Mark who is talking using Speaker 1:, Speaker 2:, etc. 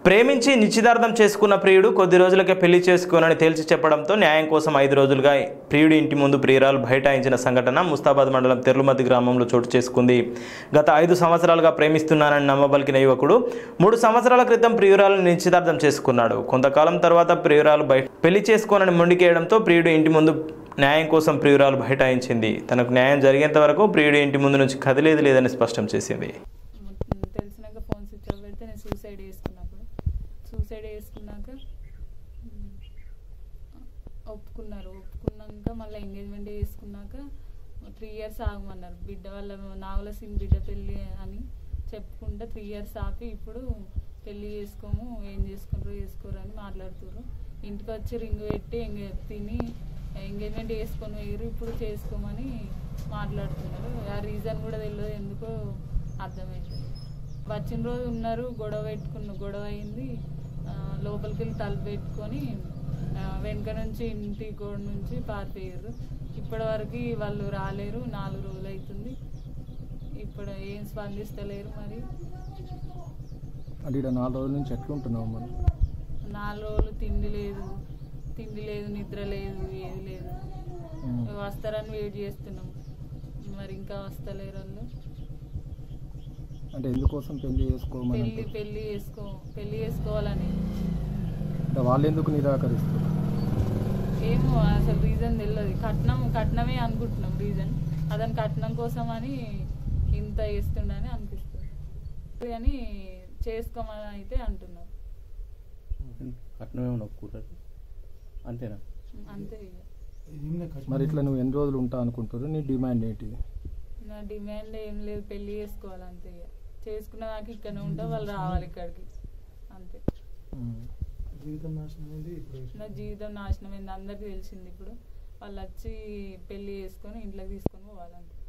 Speaker 1: ప్రేమించి నిశ్చితార్థం చేసుకున్న ప్రియుడు కొద్ది రోజులకే పెళ్లి చేసుకోనని తేల్చి చెప్పడంతో న్యాయం కోసం ఐదు రోజులుగా ప్రియుడి ఇంటి ముందు ప్రియురాలు బైఠాయించిన సంఘటన ముస్తాబాద్ మండలం తెర్లుమతి గ్రామంలో చోటు చేసుకుంది గత ఐదు సంవత్సరాలుగా ప్రేమిస్తున్నానని నమ్మబలికిన యువకుడు మూడు సంవత్సరాల క్రితం ప్రియురాలను నిశ్చితార్థం చేసుకున్నాడు కొంతకాలం తర్వాత ప్రియురాలు బయట పెళ్లి చేసుకోనని మొండికేయడంతో ప్రియుడు ఇంటి ముందు న్యాయం కోసం ప్రియురాలు బైఠాయించింది తనకు న్యాయం జరిగేంత వరకు ప్రియుడి ఇంటి ముందు నుంచి కదిలేదు లేదని స్పష్టం చేసింది
Speaker 2: తెలిసినాక ఫోన్ స్విచ్ ఆఫ్ పెడితే నేను సూసైడ్ చేసుకున్నప్పుడు సూసైడ్ చేసుకున్నాక మ్, ఒప్పుకున్నారు ఒప్పుకున్నాక మళ్ళీ ఎంగేజ్మెంట్ చేసుకున్నాక త్రీ ఇయర్స్ ఆగమన్నారు బిడ్డ వాళ్ళ నావల సింగ్ బిడ్డ పెళ్ళి అని చెప్పుకుంటే త్రీ ఇయర్స్ ఆపి ఇప్పుడు పెళ్ళి చేసుకోము ఏం చేసుకుంటారు చేసుకోరు అని మాట్లాడుతుర్రు ఇంటికి వచ్చి రింగ్ పెట్టి ఎంగే తిని ఎంగేజ్మెంట్ చేసుకొని వేయరు ఇప్పుడు చేసుకోమని మాట్లాడుతున్నారు ఆ రీజన్ కూడా తెలియదు ఎందుకో అర్థమవుతుంది వచ్చిన రోజు ఉన్నారు గొడవ పెట్టుకున్న గొడవ అయింది ఆ, లోపలికి వెళ్ళి తలుపు పెట్టుకొని ఆ, వెనక నుంచి ఇంటి గోడ నుంచి పారిపోయారు ఇప్పటి వరకు వాళ్ళు రాలేరు నాలుగు రోజులు అవుతుంది ఇప్పుడు ఏం స్పందిస్తలేరు మరి
Speaker 3: అంటే ఇక్కడ నాలుగు రోజుల నుంచి ఎట్లుంటున్నావు మనం
Speaker 2: నాలుగు రోజులు తిండి లేదు తిండి లేదు నిద్ర లేదు ఏది లేదు
Speaker 3: ఉమ్.
Speaker 2: వస్తారని వెయిట్ చేస్తున్నాం మరి ఇంకా వస్తలేరు వాళ్ళు
Speaker 3: అంటే ఎందుకోసం పెళ్లి చేసుకోమని
Speaker 2: పెళ్ళి పెళ్ళి చేసుకో పెళ్ళి చేసుకోవాలని
Speaker 3: అంటే వాళ్ళు ఎందుకు నిరాకరిస్తారు
Speaker 2: ఏమో అసలు రీజన్ తెలియదు కట్నం కట్నమే అనుకుంటున్నాం రీజన్ అతను కట్నం కోసం అని ఇంత చేస్తుండని అనిపిస్తుంది కానీ చేసుకోమని అయితే అంటున్నారు
Speaker 4: కట్నం ఏమైనా ఒప్పుకుంటారు అంతేనా
Speaker 2: అంతే ఇక
Speaker 3: మరి ఇట్లా నువ్వు ఎన్ని రోజులు ఉంటా అనుకుంటారు నీ డిమాండ్ ఏంటి
Speaker 2: నా డిమాండ్ ఏం లేదు పెళ్ళి చేసుకోవాలి అంతే ఇక చేసుకున్న దాకా ఇక్కడనే ఉంటా వాళ్ళు రావాలి ఇక్కడికి అంతే
Speaker 3: ఉమ్.
Speaker 2: నా జీవితం నాశనం అయింది అందరికీ తెలిసింది ఇప్పుడు వాళ్ళు వచ్చి పెళ్ళి చేసుకొని ఇంట్లోకి తీసుకొని పోవాలంతే